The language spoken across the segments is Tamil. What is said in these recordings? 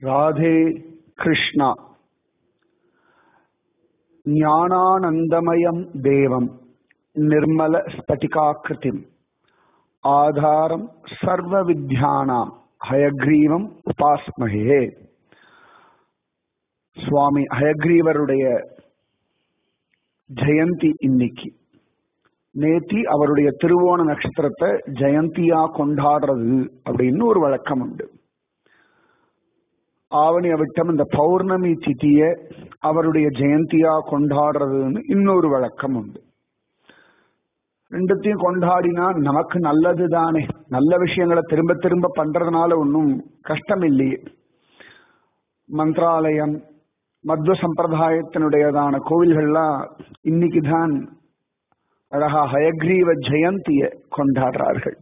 ராதே கிருஷ்ணா ஞானானந்தமயம் தேவம் நிர்மல ஸ்பட்டிகாக்கிருதிம் ஆதாரம் சர்வ வித்யானாம் ஹயக்ரீவம் உபாஸ்மகே சுவாமி ஹயக்ரீவருடைய ஜெயந்தி இன்னைக்கு நேத்தி அவருடைய திருவோண நட்சத்திரத்தை ஜெயந்தியா கொண்டாடுறது அப்படின்னு ஒரு வழக்கம் உண்டு ஆவணி அவிட்டம் இந்த பௌர்ணமி திதிய அவருடைய ஜெயந்தியா கொண்டாடுறதுன்னு இன்னொரு வழக்கம் உண்டு ரெண்டுத்தையும் கொண்டாடினா நமக்கு நல்லது தானே நல்ல விஷயங்களை திரும்ப திரும்ப பண்றதுனால ஒன்றும் கஷ்டம் இல்லையே மந்திராலயம் மத்வ சம்பிரதாயத்தினுடையதான கோவில்கள்லாம் இன்னைக்கு தான் அழகா ஹயக்ரீவ ஜெயந்திய கொண்டாடுறார்கள்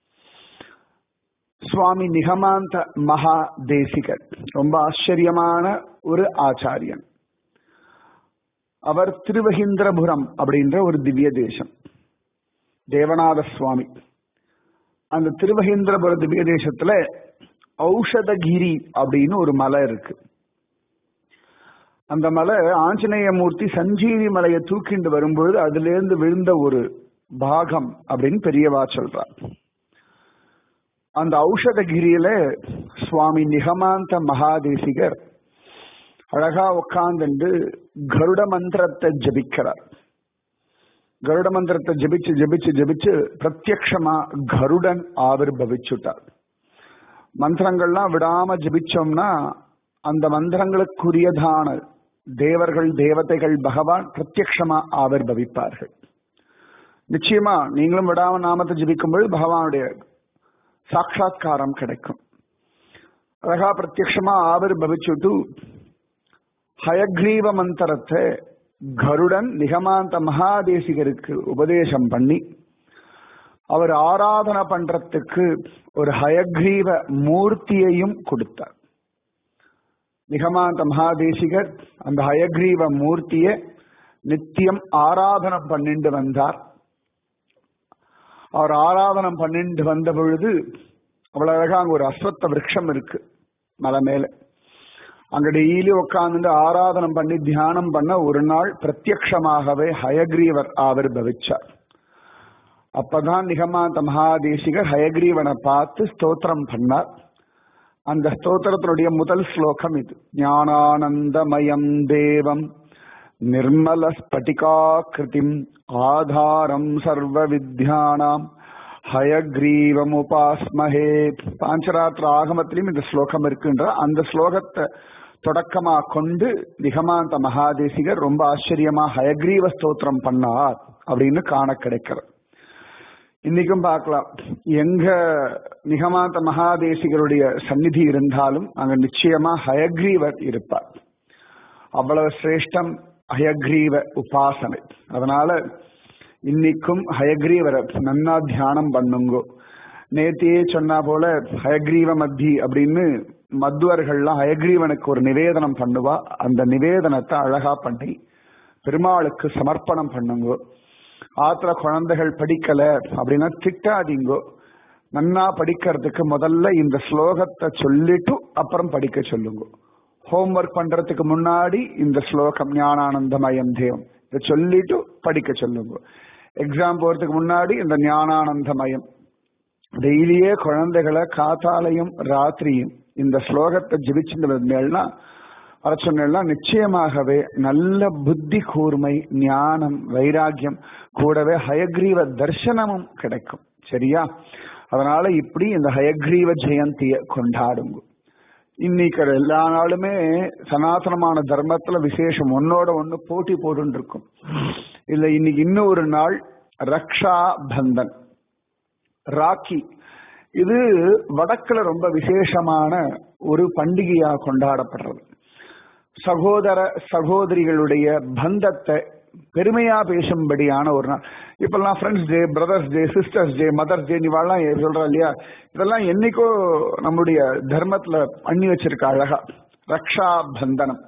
சுவாமி நிகமாந்த மகா தேசிகர் ரொம்ப ஆச்சரியமான ஒரு ஆச்சாரியன் அவர் திருவகீந்திரபுரம் அப்படின்ற ஒரு திவ்ய தேசம் தேவநாத சுவாமி அந்த திருவகீந்திரபுர திவ்ய தேசத்துல ஔஷதகிரி அப்படின்னு ஒரு மலை இருக்கு அந்த மலை ஆஞ்சநேய மூர்த்தி சஞ்சீவி மலையை தூக்கிண்டு வரும்பொழுது அதுல இருந்து விழுந்த ஒரு பாகம் அப்படின்னு பெரியவா சொல்றார் அந்த ஔஷதகிரியில சுவாமி நிகமாந்த மகாதேசிகர் அழகா உட்கார்ந்துண்டு கருட மந்திரத்தை ஜபிக்கிறார் கருட மந்திரத்தை ஜபிச்சு ஜபிச்சு ஜபிச்சு பிரத்யக்ஷமா கருடன் ஆவிர்பவிச்சுட்டார் மந்திரங்கள்லாம் விடாம ஜபிச்சோம்னா அந்த மந்திரங்களுக்குரியதான தேவர்கள் தேவதைகள் பகவான் பிரத்யக்ஷமா ஆவிர்பவிப்பார்கள் நிச்சயமா நீங்களும் விடாம நாமத்தை ஜபிக்கும்போது பகவானுடைய சாட்சா்காரம் கிடைக்கும் அழகா பிரத்யமா ஆவிர்பவிச்சுட்டு ஹயக்ரீவ மந்திரத்தை கருடன் நிகமாந்த மகாதேசிகருக்கு உபதேசம் பண்ணி அவர் ஆராதனை பண்றதுக்கு ஒரு ஹயக்ரீவ மூர்த்தியையும் கொடுத்தார் நிகமாந்த மகாதேசிகர் அந்த ஹயக்ரீவ மூர்த்தியை நித்தியம் ஆராதனை பண்ணிட்டு வந்தார் அவர் ஆராதனம் பண்ணிட்டு வந்த பொழுது அவ்வளவு அழகா அங்க ஒரு அஸ்வத்த விரக்ஷம் இருக்கு மலை மேல அங்க டெய்லி உட்கார்ந்து ஆராதனம் பண்ணி தியானம் பண்ண ஒரு நாள் பிரத்யக்ஷமாகவே ஹயக்ரீவர் ஆவிர்பவிச்சார் அப்பதான் நிகமாந்த மகாதேசிகர் ஹயக்ரீவனை பார்த்து ஸ்தோத்திரம் பண்ணார் அந்த ஸ்தோத்திரத்தினுடைய முதல் ஸ்லோகம் இது ஞானானந்தமயம் தேவம் நிர்மல ஸ்பட்டிகாக்கிருதிம் ஆதாரம் சர்வ வித்யானாம் ஹயக்ரீவம் உபாஸ்மஹே பாஞ்சராத்திர ஆகமத்திலையும் இந்த ஸ்லோகம் இருக்குன்ற அந்த ஸ்லோகத்தை தொடக்கமா கொண்டு நிகமாந்த மகாதேசிகர் ரொம்ப ஆச்சரியமா ஹயக்ரீவ ஸ்தோத்திரம் பண்ணார் அப்படின்னு காண கிடைக்கிறது இன்னைக்கும் பார்க்கலாம் எங்க நிகமாந்த மகாதேசிகருடைய சந்நிதி இருந்தாலும் அங்க நிச்சயமா ஹயக்ரீவர் இருப்பார் அவ்வளவு சிரேஷ்டம் ஹயக்ரீவ உபாசனை அதனால இன்னைக்கும் ஹயக்ரீவரை நன்னா தியானம் பண்ணுங்கோ நேத்தியே சொன்னா போல ஹயக்ரீவ மத்தி அப்படின்னு மத்துவர்கள்லாம் ஹயக்ரீவனுக்கு ஒரு நிவேதனம் பண்ணுவா அந்த நிவேதனத்தை அழகா பண்ணி பெருமாளுக்கு சமர்ப்பணம் பண்ணுங்கோ ஆத்திர குழந்தைகள் படிக்கல அப்படின்னா திட்டாதீங்கோ நன்னா படிக்கிறதுக்கு முதல்ல இந்த ஸ்லோகத்தை சொல்லிட்டு அப்புறம் படிக்க சொல்லுங்க ஹோம்ஒர்க் பண்றதுக்கு முன்னாடி இந்த ஸ்லோகம் ஞானானந்தமயம் தேவம் இதை சொல்லிட்டு படிக்க சொல்லுங்க எக்ஸாம் போறதுக்கு முன்னாடி இந்த ஞானானந்தமயம் டெய்லியே குழந்தைகளை காத்தாலையும் ராத்திரியும் இந்த ஸ்லோகத்தை ஜிபிச்சுட்டு வந்தேன்னா வர சொன்னா நிச்சயமாகவே நல்ல புத்தி கூர்மை ஞானம் வைராக்கியம் கூடவே ஹயக்ரீவ தர்சனமும் கிடைக்கும் சரியா அதனால இப்படி இந்த ஹயக்ரீவ ஜெயந்திய கொண்டாடுங்க இன்னைக்கு எல்லா நாளுமே சனாதனமான தர்மத்துல விசேஷம் ஒன்னோட ஒண்ணு போட்டி போட்டு இருக்கும் இல்ல இன்னைக்கு இன்னும் ஒரு நாள் ரக்ஷா பந்தன் ராக்கி இது வடக்குல ரொம்ப விசேஷமான ஒரு பண்டிகையா கொண்டாடப்படுறது சகோதர சகோதரிகளுடைய பந்தத்தை பெருமையா பேசும்படியான ஒரு நாள் இப்பெல்லாம் friends day brothers day sisters day mothers day இவாள்லாம் சொல்றா இல்லையா இதெல்லாம் என்னைக்கோ நம்முடைய தர்மத்துல பண்ணி வச்சிருக்க அழகா ரக்ஷா பந்தனம்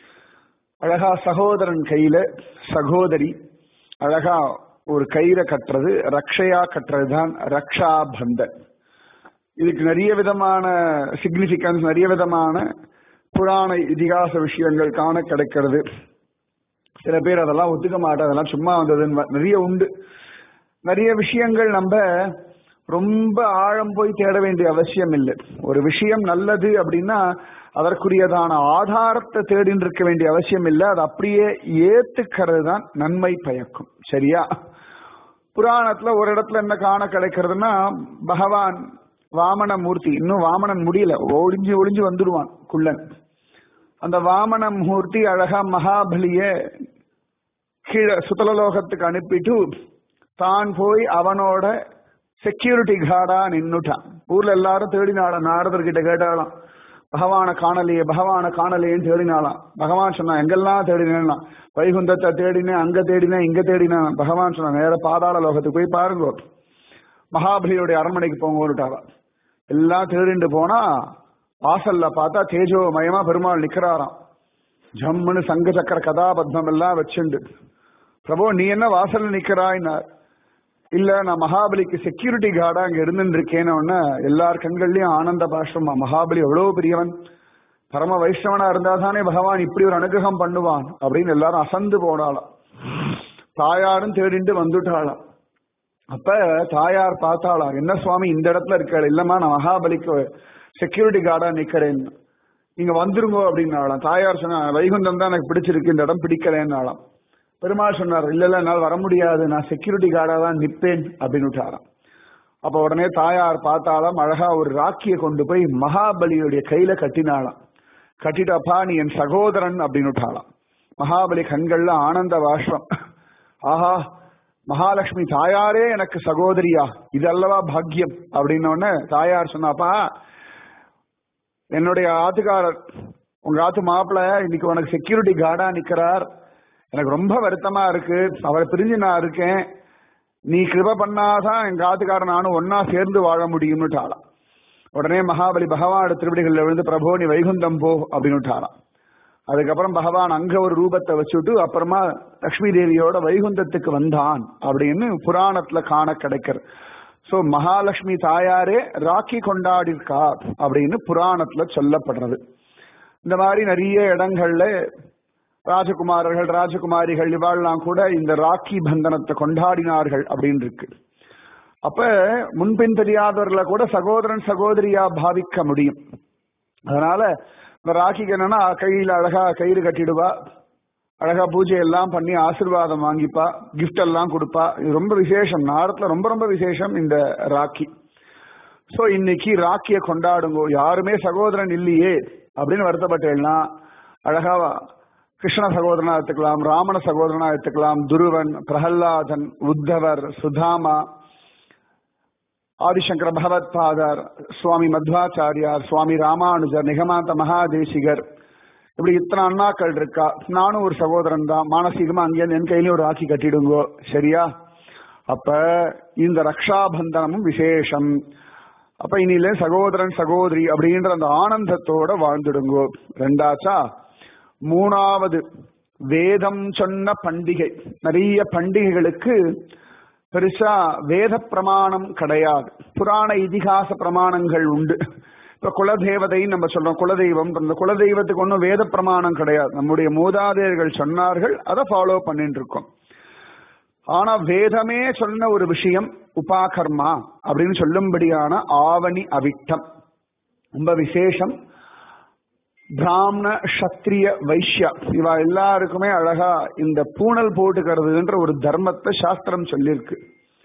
அழகா சகோதரன் கையில சகோதரி அழகா ஒரு கயிறை கட்டுறது ரக்ஷையா கட்டுறது தான் ரக்ஷா பந்தன் இதுக்கு நிறைய விதமான சிக்னிபிகன்ஸ் நிறைய விதமான புராண இதிகாச விஷயங்கள் காண கிடைக்கிறது சில பேர் அதெல்லாம் ஒத்துக்க மாட்டேன் அதெல்லாம் சும்மா வந்ததுன்னு நிறைய உண்டு நிறைய விஷயங்கள் நம்ம ரொம்ப ஆழம் போய் தேட வேண்டிய அவசியம் இல்லை ஒரு விஷயம் நல்லது அப்படின்னா அதற்குரியதான ஆதாரத்தை தேடின்னு இருக்க வேண்டிய அவசியம் இல்லை அது அப்படியே ஏத்துக்கிறது தான் நன்மை பயக்கும் சரியா புராணத்துல ஒரு இடத்துல என்ன காண கிடைக்கிறதுனா பகவான் வாமன மூர்த்தி இன்னும் வாமனன் முடியல ஒளிஞ்சு ஒளிஞ்சு வந்துடுவான் குள்ளன் அந்த வாமன மூர்த்தி அழகா மகாபலிய கீழே சுதலலோகத்துக்கு அனுப்பிட்டு தான் போய் அவனோட செக்யூரிட்டி கார்டா நின்னுட்டான் ஊர்ல எல்லாரும் தேடினாள நாரதர் கிட்ட கேட்டாலாம் பகவான காணலையே பகவான காணலையேன்னு தேடினாலாம் பகவான் சொன்னா எங்கெல்லாம் தேடினா வைகுந்தத்தை தேடினேன் அங்க தேடினேன் இங்க தேடினேன் பகவான் சொன்னா நேர பாதாள லோகத்துக்கு போய் பாருங்க மகாபலியுடைய அரண்மனைக்கு போங்கோட்டாவா எல்லாம் தேடிண்டு போனா வாசல்ல பார்த்தா தேஜோமயமா பெருமாள் நிக்கிறாராம் ஜம்முன்னு சங்க சக்கர கதாபத்மம் எல்லாம் வச்சுண்டு பிரபு நீ என்ன வாசல்ல நிக்கிறாய்னார் இல்ல நான் மகாபலிக்கு செக்யூரிட்டி கார்டா அங்க இருந்துட்டு இருக்கேன்னு எல்லார் கண்கள்லயும் ஆனந்த பாஷ்டமா மகாபலி எவ்வளவு பெரியவன் பரம வைஷ்ணவனா இருந்தா தானே பகவான் இப்படி ஒரு அனுகிரகம் பண்ணுவான் அப்படின்னு எல்லாரும் அசந்து போனாலாம் தாயாரும் தேடிண்டு வந்துட்டாளாம் அப்ப தாயார் பார்த்தாளாம் என்ன சுவாமி இந்த இடத்துல இருக்காள் இல்லம்மா நான் மகாபலிக்கு செக்யூரிட்டி கார்டா நிக்கிறேன் நீங்க வந்துருங்கோ அப்படின்னாலாம் தாயார் சொன்னா வைகுண்டம் தான் எனக்கு பிடிச்சிருக்கு இந்த இடம் பிடிக்கலன்னாலாம் பெருமாள் சொன்னார் இல்ல இல்ல என்னால் வர முடியாது நான் செக்யூரிட்டி கார்டா தான் நிப்பேன் அப்படின்னு விட்டாராம் அப்ப உடனே தாயார் பார்த்தாலும் அழகா ஒரு ராக்கியை கொண்டு போய் மகாபலியுடைய கையில கட்டினாலாம் கட்டிட்டப்பா நீ என் சகோதரன் அப்படின்னு விட்டாளாம் மகாபலி கண்கள்ல ஆனந்த வாஷ்பம் ஆஹா மகாலட்சுமி தாயாரே எனக்கு சகோதரியா இதல்லவா பாக்கியம் அப்படின்னு தாயார் சொன்னாப்பா என்னுடைய ஆத்துக்காரர் உங்க ஆத்து மாப்பிள்ள இன்னைக்கு உனக்கு செக்யூரிட்டி கார்டா நிக்கிறார் எனக்கு ரொம்ப வருத்தமா இருக்கு அவரை பிரிஞ்சு நான் இருக்கேன் நீ கிருப பண்ணாதான் எங்க ஆத்துக்காரன் நானும் ஒன்னா சேர்ந்து வாழ முடியும்னுட்டாளாம் உடனே மகாபலி பகவானோட திருவடிகளில் விழுந்து பிரபோ நீ வைகுந்தம் போ அப்படின்னுட்டாராம் அதுக்கப்புறம் பகவான் அங்க ஒரு ரூபத்தை வச்சுட்டு அப்புறமா லக்ஷ்மி தேவியோட வைகுந்தத்துக்கு வந்தான் அப்படின்னு புராணத்துல காண கிடைக்கிறது சோ மகாலட்சுமி தாயாரே ராக்கி கொண்டாடிருக்கா அப்படின்னு புராணத்துல சொல்லப்படுறது இந்த மாதிரி நிறைய இடங்கள்ல ராஜகுமாரர்கள் ராஜகுமாரிகள் இவாள்லாம் கூட இந்த ராக்கி பந்தனத்தை கொண்டாடினார்கள் அப்படின்னு இருக்கு அப்ப முன்பின் தெரியாதவர்களை கூட சகோதரன் சகோதரியா பாவிக்க முடியும் அதனால இந்த ராக்கிக்கு என்னன்னா கையில அழகா கயிறு கட்டிடுவா அழகா பூஜை எல்லாம் பண்ணி ஆசிர்வாதம் வாங்கிப்பா கிஃப்ட் எல்லாம் கொடுப்பா இது ரொம்ப விசேஷம் நாரத்துல ரொம்ப ரொம்ப விசேஷம் இந்த ராக்கி சோ இன்னைக்கு ராக்கிய கொண்டாடுங்க யாருமே சகோதரன் இல்லையே அப்படின்னு வருத்தப்பட்டேன்னா அழகா கிருஷ்ண சகோதரனா எடுத்துக்கலாம் ராமன சகோதரனா எடுத்துக்கலாம் துருவன் பிரகல்லாதன் உத்தவர் சுதாமா ஆதிசங்கர பகவத் பாதர் சுவாமி மத்வாச்சாரியார் சுவாமி ராமானுஜர் நிகமாந்த மகாதேசிகர் இப்படி இத்தனை அண்ணாக்கள் இருக்கா நானும் ஒரு சகோதரன் தான் மானசீகமா அங்கே என் கையிலயும் ஒரு ஆக்கி கட்டிடுங்கோ சரியா அப்ப இந்த ரக்ஷாபந்தனமும் விசேஷம் அப்ப இனியில சகோதரன் சகோதரி அப்படின்ற அந்த ஆனந்தத்தோட வாழ்ந்துடுங்கோ ரெண்டாச்சா மூணாவது வேதம் சொன்ன பண்டிகை நிறைய பண்டிகைகளுக்கு பெருசா வேத பிரமாணம் கிடையாது புராண இதிகாச பிரமாணங்கள் உண்டு இப்ப குலதேவதை நம்ம சொல்றோம் குலதெய்வம் அந்த குலதெய்வத்துக்கு ஒன்றும் வேத பிரமாணம் கிடையாது நம்முடைய மூதாதையர்கள் சொன்னார்கள் அதை ஃபாலோ பண்ணிட்டு இருக்கோம் ஆனா வேதமே சொன்ன ஒரு விஷயம் உபாகர்மா அப்படின்னு சொல்லும்படியான ஆவணி அவிட்டம் ரொம்ப விசேஷம் பிராமண சத்திரிய வைஷ்யா இவா எல்லாருக்குமே அழகா இந்த பூணல் போட்டுக்கிறதுன்ற ஒரு தர்மத்தை சாஸ்திரம் சொல்லியிருக்கு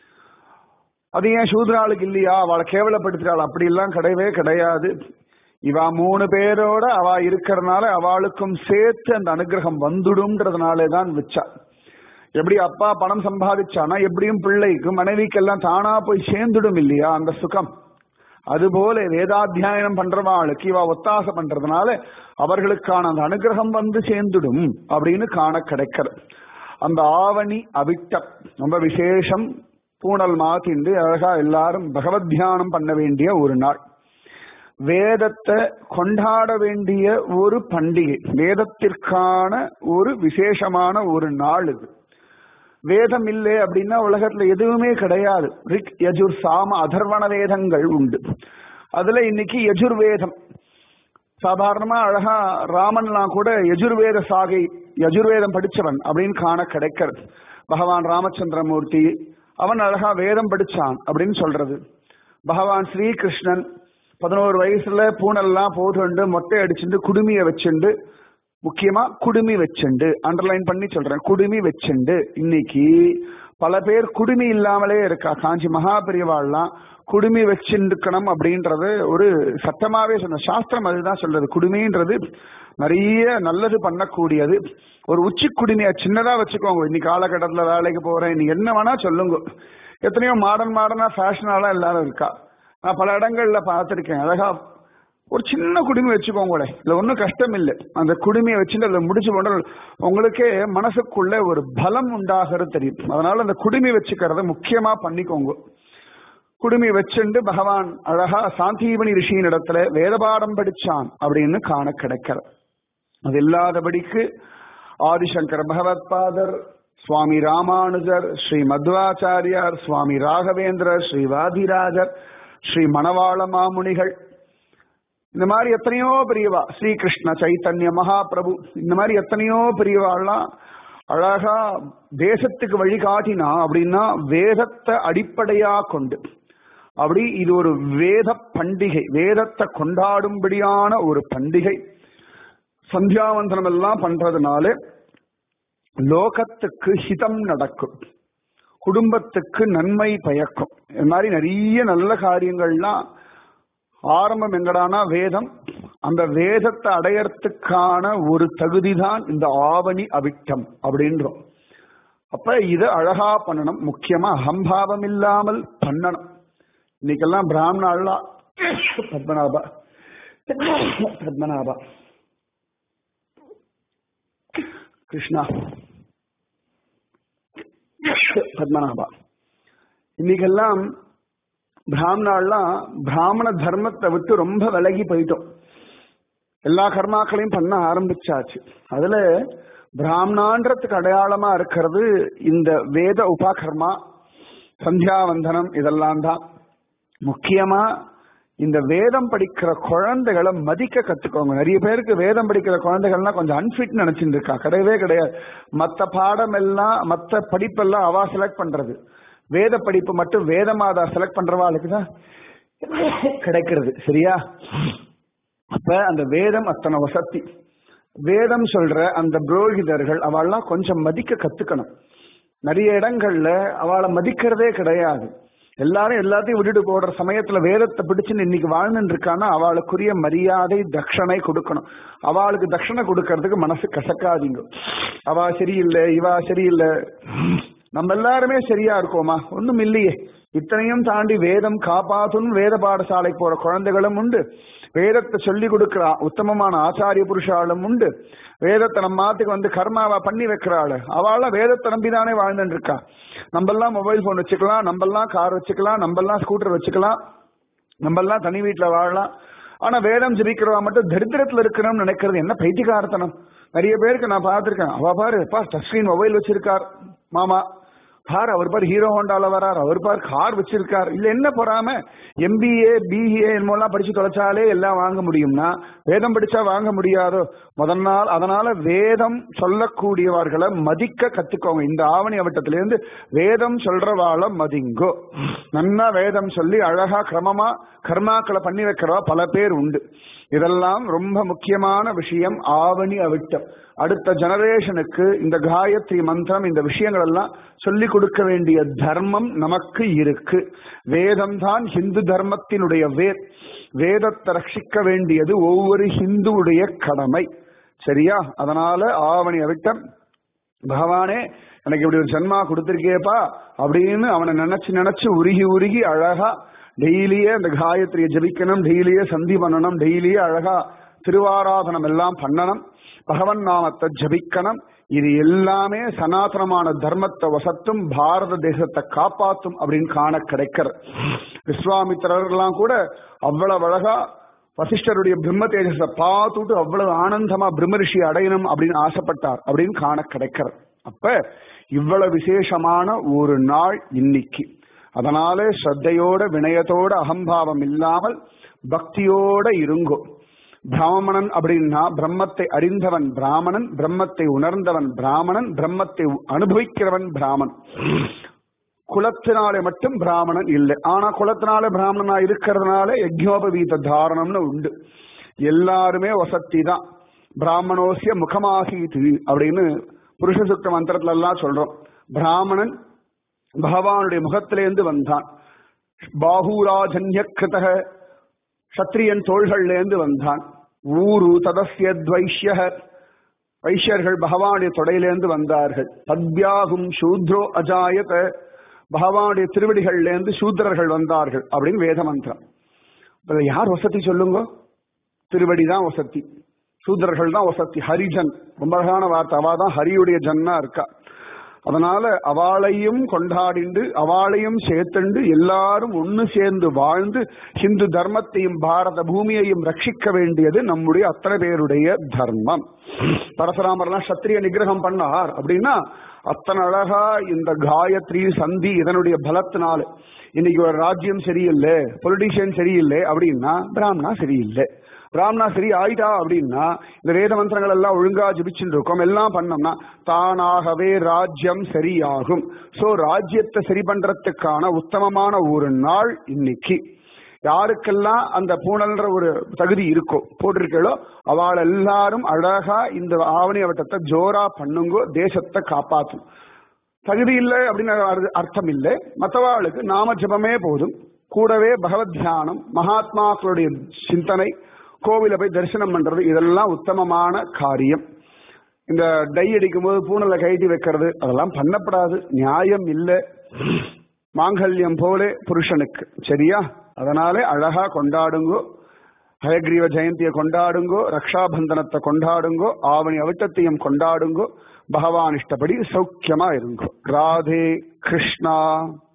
அது ஏன் சூத்ராளுக்கு இல்லையா அவளை கேவலப்படுத்துறாள் அப்படி எல்லாம் கிடையவே கிடையாது இவா மூணு பேரோட அவ இருக்கிறதுனால அவளுக்கும் சேர்த்து அந்த அனுகிரகம் வந்துடும்ன்றதுனாலே தான் வச்சா எப்படி அப்பா பணம் சம்பாதிச்சானா எப்படியும் பிள்ளைக்கு மனைவிக்கெல்லாம் தானா போய் சேர்ந்துடும் இல்லையா அந்த சுகம் அதுபோல வேதாத்தியாயனம் பண்றவாளுக்கு இவ ஒத்தாசை பண்றதுனால அவர்களுக்கான அந்த அனுகிரகம் வந்து சேர்ந்துடும் அப்படின்னு காண கிடைக்கிறது அந்த ஆவணி அவிட்டம் ரொம்ப விசேஷம் பூணல் மாத்திண்டு அழகா எல்லாரும் பகவத் தியானம் பண்ண வேண்டிய ஒரு நாள் வேதத்தை கொண்டாட வேண்டிய ஒரு பண்டிகை வேதத்திற்கான ஒரு விசேஷமான ஒரு நாள் இது வேதம் இல்லை அப்படின்னா உலகத்துல எதுவுமே கிடையாது ரிக் யஜுர் சாம அதர்வண வேதங்கள் உண்டு அதுல இன்னைக்கு யஜுர்வேதம் சாதாரணமா அழகா ராமன்லாம் கூட யஜுர்வேத சாகை யஜுர்வேதம் படிச்சவன் அப்படின்னு காண கிடைக்கிறது பகவான் ராமச்சந்திரமூர்த்தி அவன் அழகா வேதம் படிச்சான் அப்படின்னு சொல்றது பகவான் ஸ்ரீகிருஷ்ணன் பதினோரு வயசுல பூனெல்லாம் போதுண்டு மொட்டை அடிச்சுட்டு குடுமிய வச்சுண்டு முக்கியமா குடுமி வச்சுண்டு அண்டர்லைன் பண்ணி சொல்றேன் குடுமி வச்சுண்டு இன்னைக்கு பல பேர் குடுமி இல்லாமலே இருக்கா காஞ்சி மகாபெரிவாள்லாம் குடுமி வச்சிருக்கணும் அப்படின்றது ஒரு சட்டமாவே சொன்ன சாஸ்திரம் அதுதான் சொல்றது குடுமின்றது நிறைய நல்லது பண்ணக்கூடியது ஒரு உச்சி குடுமியா சின்னதா வச்சுக்கோங்க இன்னைக்கு காலகட்டத்துல வேலைக்கு போறேன் இன்னைக்கு என்ன வேணா சொல்லுங்க எத்தனையோ மாடர்ன் மாடர்னா ஃபேஷனாலாம் எல்லாரும் இருக்கா நான் பல இடங்கள்ல பார்த்துருக்கேன் அழகா ஒரு சின்ன குடுமி வச்சுக்கோங்களே இதுல ஒன்றும் கஷ்டம் இல்லை அந்த குடுமையை வச்சுட்டு அதில் முடிச்சு போன்ற உங்களுக்கே மனசுக்குள்ள ஒரு பலம் உண்டாகிறது தெரியும் அதனால அந்த குடுமி வச்சுக்கிறத முக்கியமா பண்ணிக்கோங்க குடுமி வச்சுண்டு பகவான் அழகா சாந்தீபனி ரிஷியின் இடத்துல வேதபாடம் படிச்சான் அப்படின்னு காண கிடைக்கிறது அது இல்லாதபடிக்கு ஆதிசங்கர பகவத்பாதர் சுவாமி ராமானுஜர் ஸ்ரீ மத்வாச்சாரியார் சுவாமி ராகவேந்திரர் ஸ்ரீ வாதிராஜர் ஸ்ரீ மணவாள மாமுனிகள் இந்த மாதிரி எத்தனையோ பெரியவா ஸ்ரீகிருஷ்ண சைத்தன்ய மகாபிரபு இந்த மாதிரி எத்தனையோ பெரியவாள்லாம் அழகா தேசத்துக்கு வழிகாட்டினா அப்படின்னா வேதத்தை அடிப்படையா கொண்டு அப்படி இது ஒரு வேத பண்டிகை வேதத்தை கொண்டாடும்படியான ஒரு பண்டிகை சந்தியாவந்தனம் எல்லாம் பண்றதுனால லோகத்துக்கு ஹிதம் நடக்கும் குடும்பத்துக்கு நன்மை பயக்கும் இது மாதிரி நிறைய நல்ல காரியங்கள்லாம் ஆரம்பம் எங்கடானா வேதம் அந்த வேதத்தை அடையறதுக்கான ஒரு தகுதி தான் இந்த ஆவணி அவிட்டம் அப்படின்றோம் அப்ப இதை அழகா பண்ணணும் முக்கியமா அகம்பாவம் இல்லாமல் பண்ணணும் இன்னைக்கெல்லாம் பிராமணாலாம் பத்மநாபா பத்மநாபா கிருஷ்ணா பத்மநாபா இன்னைக்கெல்லாம் பிராமணாலாம் பிராமண தர்மத்தை விட்டு ரொம்ப விலகி போயிட்டோம் எல்லா கர்மாக்களையும் பண்ண ஆரம்பிச்சாச்சு அதுல பிராமணான்றதுக்கு அடையாளமா இருக்கிறது இந்த வேத உபாகர்மா சந்தியாவந்தனம் இதெல்லாம் தான் முக்கியமா இந்த வேதம் படிக்கிற குழந்தைகளை மதிக்க கத்துக்கோங்க நிறைய பேருக்கு வேதம் படிக்கிற குழந்தைகள்லாம் கொஞ்சம் அன்ஃபிட் நினைச்சிட்டு இருக்கா கிடையவே கிடையாது மற்ற பாடம் எல்லாம் மற்ற படிப்பெல்லாம் அவா செலக்ட் பண்றது வேத படிப்பு மட்டும் வேதமாதா செலக்ட் பண்றவாளுக்கு தான் கிடைக்கிறது சரியா அப்ப அந்த வேதம் அத்தனை வசதி வேதம் சொல்ற அந்த புரோகிதர்கள் அவள்லாம் கொஞ்சம் மதிக்க கத்துக்கணும் நிறைய இடங்கள்ல அவளை மதிக்கிறதே கிடையாது எல்லாரும் எல்லாத்தையும் விட்டுட்டு போடுற சமயத்துல வேதத்தை பிடிச்சுன்னு இன்னைக்கு வாழ்ந்துட்டு இருக்கான்னா அவளுக்குரிய மரியாதை தட்சணை கொடுக்கணும் அவளுக்கு தட்சணை கொடுக்கறதுக்கு மனசு கசக்காதீங்க அவ சரியில்லை இவா சரியில்லை நம்ம எல்லாருமே சரியா இருக்கோமா ஒண்ணும் இல்லையே இத்தனையும் தாண்டி வேதம் காப்பாத்தும் வேத பாடசாலைக்கு போற குழந்தைகளும் உண்டு வேதத்தை சொல்லி கொடுக்கிற உத்தமமான ஆச்சாரிய புருஷாலும் உண்டு வேதத்தை நம்ம மாத்துக்கு வந்து கர்மாவா பண்ணி வைக்கிறாள் அவள வேதத்தை நம்பிதானே வாழ்ந்துட்டு இருக்கா நம்மெல்லாம் மொபைல் போன் வச்சுக்கலாம் நம்மெல்லாம் கார் வச்சுக்கலாம் நம்மெல்லாம் ஸ்கூட்டர் வச்சுக்கலாம் நம்மெல்லாம் தனி வீட்டுல வாழலாம் ஆனா வேதம் ஜபிக்கிறவா மட்டும் தரித்திரத்துல இருக்கணும்னு நினைக்கிறது என்ன பைத்தியகாரத்தனம் நிறைய பேருக்கு நான் பார்த்திருக்கேன் அவ பாரு பா டச் ஸ்கிரீன் மொபைல் வச்சிருக்கார் மாமா பார் அவர் பார் ஹீரோ ஹோண்டால வரார் அவர் பார் கார் வச்சிருக்கார் இல்ல என்ன பொறாம எம்பிஏ பிஏ என்னமோலாம் படிச்சு தொலைச்சாலே எல்லாம் வாங்க முடியும்னா வேதம் படிச்சா வாங்க முடியாதோ முதல் நாள் அதனால வேதம் சொல்லக்கூடியவர்களை மதிக்க கத்துக்கோங்க இந்த ஆவணி அவட்டத்திலிருந்து வேதம் சொல்றவாள மதிங்கோ நன்னா வேதம் சொல்லி அழகா கிரமமா கர்மாக்களை பண்ணி வைக்கிறவா பல பேர் உண்டு இதெல்லாம் ரொம்ப முக்கியமான விஷயம் ஆவணி அவிட்டம் அடுத்த ஜெனரேஷனுக்கு இந்த காயத்ரி மந்திரம் இந்த விஷயங்கள் எல்லாம் சொல்லி கொடுக்க வேண்டிய தர்மம் நமக்கு இருக்கு வேதம் தான் ஹிந்து தர்மத்தினுடைய வேர் வேதத்தை ரட்சிக்க வேண்டியது ஒவ்வொரு ஹிந்துவுடைய கடமை சரியா அதனால ஆவணி அவிட்டம் பகவானே எனக்கு இப்படி ஒரு ஜென்மா கொடுத்திருக்கேப்பா அப்படின்னு அவனை நினைச்சு நினைச்சு உருகி உருகி அழகா டெய்லியே அந்த காயத்ரியை ஜபிக்கணும் டெய்லியே சந்தி பண்ணணும் டெய்லியே அழகா திருவாராதனம் எல்லாம் பண்ணணும் பகவன் நாமத்தை ஜபிக்கணும் இது எல்லாமே சனாதனமான தர்மத்தை வசத்தும் பாரத தேசத்தை காப்பாத்தும் அப்படின்னு காண கிடைக்கிற விஸ்வாமித்திரர்கள்லாம் கூட அவ்வளவு அழகா வசிஷ்டருடைய பிரம்ம தேஜஸை பார்த்துட்டு அவ்வளவு ஆனந்தமா பிரம்ம ரிஷி அடையணும் அப்படின்னு ஆசைப்பட்டார் அப்படின்னு காண கிடைக்கிறது அப்ப இவ்வளவு விசேஷமான ஒரு நாள் இன்னைக்கு அதனால ஸ்ரத்தையோட வினயத்தோட அகம்பாவம் இல்லாமல் பக்தியோட இருங்கோ பிராமணன் அப்படின்னா பிரம்மத்தை அறிந்தவன் பிராமணன் பிரம்மத்தை உணர்ந்தவன் பிராமணன் பிரம்மத்தை அனுபவிக்கிறவன் பிராமன் குலத்தினாலே மட்டும் பிராமணன் இல்லை ஆனா குலத்தினால பிராமணனா இருக்கிறதுனால யஜ்னோபவீத தாரணம்னு உண்டு எல்லாருமே வசத்தி தான் பிராமணோசிய முகமாசீது அப்படின்னு புருஷ சுத்த மந்திரத்துல எல்லாம் சொல்றோம் பிராமணன் பகவானுடைய முகத்திலேருந்து வந்தான் பாகூராஜன்ய கிருதக சத்திரியன் தோள்கள்லேருந்து வந்தான் ஊரு ததசிய துவைஷ்ய வைஷ்யர்கள் பகவானுடைய தொடையிலேருந்து வந்தார்கள் பத்யாகும் சூத்ரோ அஜாயத பகவானுடைய திருவடிகள்லேருந்து சூத்ரர்கள் வந்தார்கள் அப்படின்னு வேத மந்திரம் இதுல யார் வசதி சொல்லுங்க திருவடி தான் வசதி சூத்ரர்கள் தான் வசதி ஹரிஜன் ரொம்ப அழகான வார்த்தை அவா தான் ஹரியுடைய ஜன்னா இருக்கா அதனால அவளையும் கொண்டாடிண்டு அவளையும் சேர்த்துண்டு எல்லாரும் ஒன்னு சேர்ந்து வாழ்ந்து ஹிந்து தர்மத்தையும் பாரத பூமியையும் ரட்சிக்க வேண்டியது நம்முடைய அத்தனை பேருடைய தர்மம் பரசுராமர்லாம் சத்திரிய நிகிரகம் பண்ணார் அப்படின்னா அத்தனை அழகா இந்த காயத்ரி சந்தி இதனுடைய பலத்தினால இன்னைக்கு ஒரு ராஜ்யம் சரியில்லை பொலிட்டீஷியன் சரியில்லை அப்படின்னா பிராமணா சரியில்லை பிராமணா சரி ஆயிட்டா அப்படின்னா இந்த வேத மந்திரங்கள் எல்லாம் ஒழுங்கா ஜபிச்சுட்டு இருக்கோம் எல்லாம் பண்ணோம்னா தானாகவே ராஜ்யம் சரியாகும் சோ ராஜ்யத்தை சரி பண்றதுக்கான உத்தமமான ஒரு நாள் இன்னைக்கு யாருக்கெல்லாம் அந்த பூனல்ன்ற ஒரு தகுதி இருக்கோ போட்டிருக்கோ அவள் எல்லாரும் அழகா இந்த ஆவணி அவட்டத்தை ஜோரா பண்ணுங்கோ தேசத்தை காப்பாற்றும் தகுதி இல்லை அப்படின்னு அர்த்தம் இல்லை மற்றவாளுக்கு நாம ஜபமே போதும் கூடவே பகவத் தியானம் மகாத்மாக்களுடைய சிந்தனை கோவில போய் தரிசனம் பண்றது இதெல்லாம் உத்தமமான காரியம் இந்த டை அடிக்கும் போது பூனலை கைட்டி வைக்கிறது அதெல்லாம் பண்ணப்படாது நியாயம் இல்லை மாங்கல்யம் போலே புருஷனுக்கு சரியா அதனாலே அழகா கொண்டாடுங்கோ ஹயக்ரீவ ஜெயந்தியை கொண்டாடுங்கோ ரக்ஷாபந்தனத்தை கொண்டாடுங்கோ ஆவணி அவிட்டத்தையும் கொண்டாடுங்கோ பகவான் இஷ்டப்படி சௌக்கியமா இருங்கோ ராதே கிருஷ்ணா